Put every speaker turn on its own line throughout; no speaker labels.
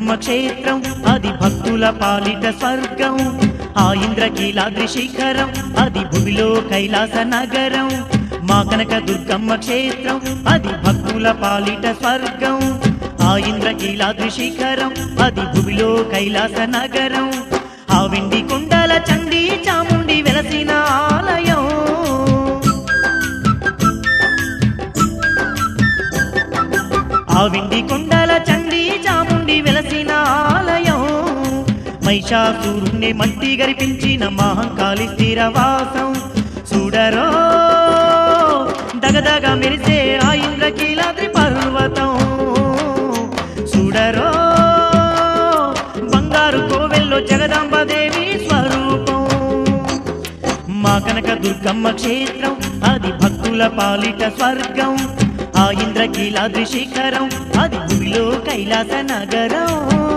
దుర్గమ్మ క్షేత్రం అది భక్తుల పాలిట స్వర్గం ఆ ఇంద్రకీలాద్రి శిఖరం అది భూమిలో కైలాస నగరం మా కనక దుర్గమ్మ క్షేత్రం అది భక్తుల పాలిట స్వర్గం ఆ ఇంద్రకీలాద్రి శిఖరం అది భూమిలో కైలాస నగరం ఆ వెండి కుండల చండి చాముండి వెలసిన ఆలయం ఆ వెండి కొండల చండి చాముండి వెలసిన ఆలయం మహిషాసురుణ్ణి మట్టి గరిపించిన మహంకాళి స్థిరవాసం చూడరో దగదగ మెరిసే ఆ ఇంద్రకీలాద్రి పర్వతం చూడరో బంగారు కోవెల్లో జగదాంబదేవి స్వరూపం మా కనక దుర్గమ్మ క్షేత్రం అది భక్తుల పాలిట స్వర్గం ఆ ఇంద్రకీలాద్రి శిఖరం అది భూమిలో కైలాస నగరం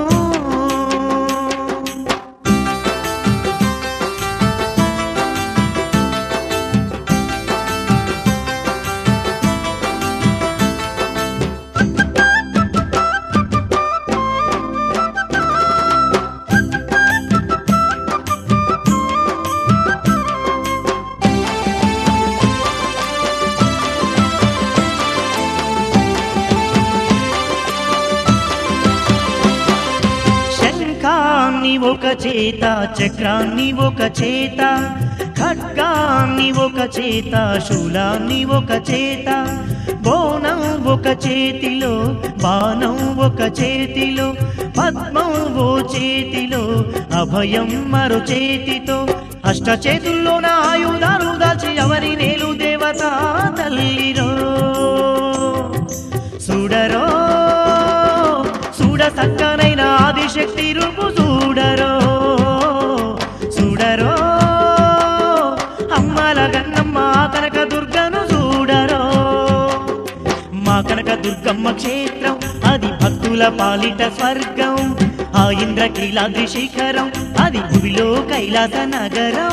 శంఖాన్ని ఒక చేత చక్రాన్ని ఒక చేత ఖడ్గాన్ని ఒక చేత శూలాన్ని ఒక చేత బోనం ఒక చేతిలో బాణం ఒక చేతిలో పద్మం ఓ చేతిలో అభయం మరో చేతితో అష్ట చేతుల్లోన ఆయుధాలు దాచి ఎవరి నేలు దేవత తల్లిరో చూడరో చూడ సక్కనైన ఆదిశక్తి రూపు చూడరో చూడరో అమ్మల గన్నమ్మ కనక దుర్గను చూడరో మా కనక దుర్గమ్మ క్షేత్రం అది భక్తుల పాలిట స్వర్గం ఆ ఇంద్రకీలాద్రి శిఖరం అది భూమిలో కైలాస నగరం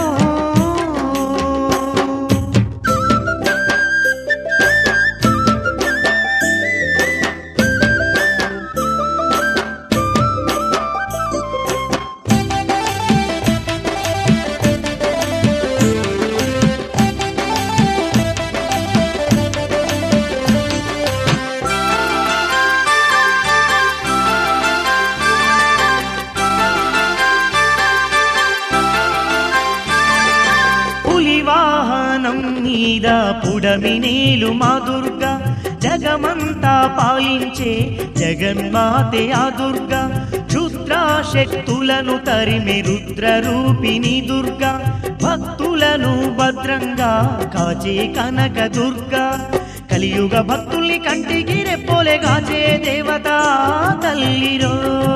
పులి వాహనం మీద పుడమినేలు మా దుర్గా జగమంతా పాలించే జగన్మాతే ఆ దుర్గా క్షుద్ర శక్తులను తరిమి రుద్ర రూపిణి దుర్గా భక్తులను భద్రంగా కాచే కనక దుర్గా కలియుగ భక్తుల్ని కంటికి రెప్పోలే కాచే దేవత తల్లిరో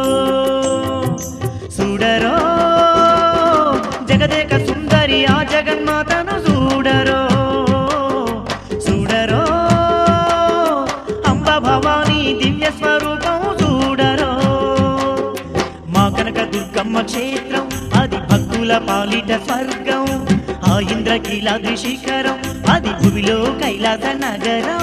చూడరో జగదేక సుందరి ఆ జగన్మాతను చూడరో చూడరో అంబ భవానీ దివ్య స్వరూపం చూడరో మా కనక దుర్గమ్మ క్షేత్రం అది భక్తుల పాలిట స్వర్గం ఆ ఇంద్రకీలాద్రి శిఖరం అది భూమిలో కైలాస నగరం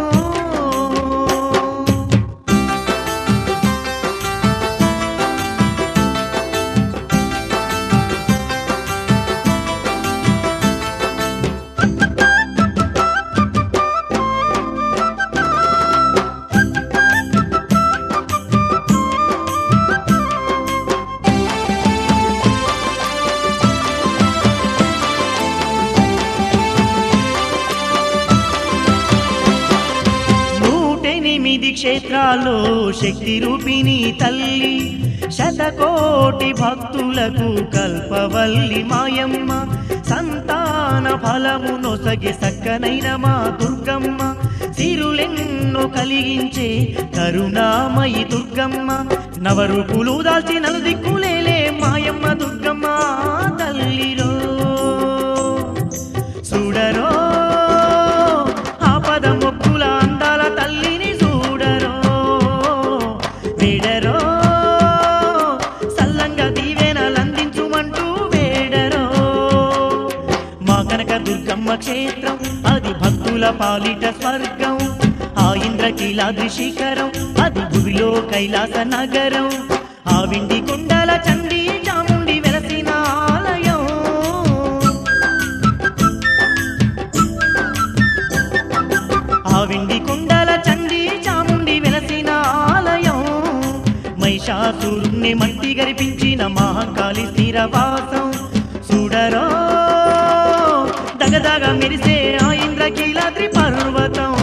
నూటెనిమిది క్షేత్రాల్లో శక్తి రూపిణి తల్లి శతకోటి భక్తులకు కల్పవల్లి మాయమ్మ సంతాన ఫలము నొసగి సక్కనైన మా దుర్గమ్మ సిరులెన్నో కలిగించే కరుణామయి దుర్గమ్మ నవరూపులు దాల్చి నలుదిక్కులేలే మాయమ్మ దుర్గమ్మ తల్లిరో చూడరో ఆపద మొక్కుల అందాల తల్లిని చూడరో వేడరో సల్లంగా దీవెనలందించుమంటూ వేడరో మా కనక దుర్గమ్మ క్షేత్రం అది భక్తుల పాలిట స్వర్గం ఆ ఇంద్రకీలాద్రి శిఖరం అది భూమిలో కైలాస నగరం విండి కుండల చండి చాముండి వెలసిన ఆలయం ఆ విండి కుండల చండి చాముండి వెలసిన ఆలయం మహిషాసురుణ్ణి మట్టి గరిపించిన మహంకాళి స్థిరవాసం చూడరో దగదగ మెరిసే ఆ ఇంద్రకీలాద్రి పర్వతం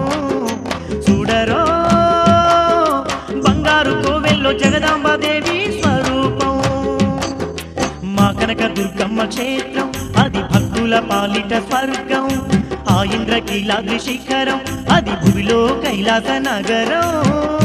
చూడరో బంగారు కోవెల్లో జగదాంబాదేవి స్వరూపం మా కనక దుర్గమ్మ క్షేత్రం అది భక్తుల పాలిట స్వర్గం ఆ ఇంద్రకీలాద్రి శిఖరం అది భూమిలో కైలాస నగరం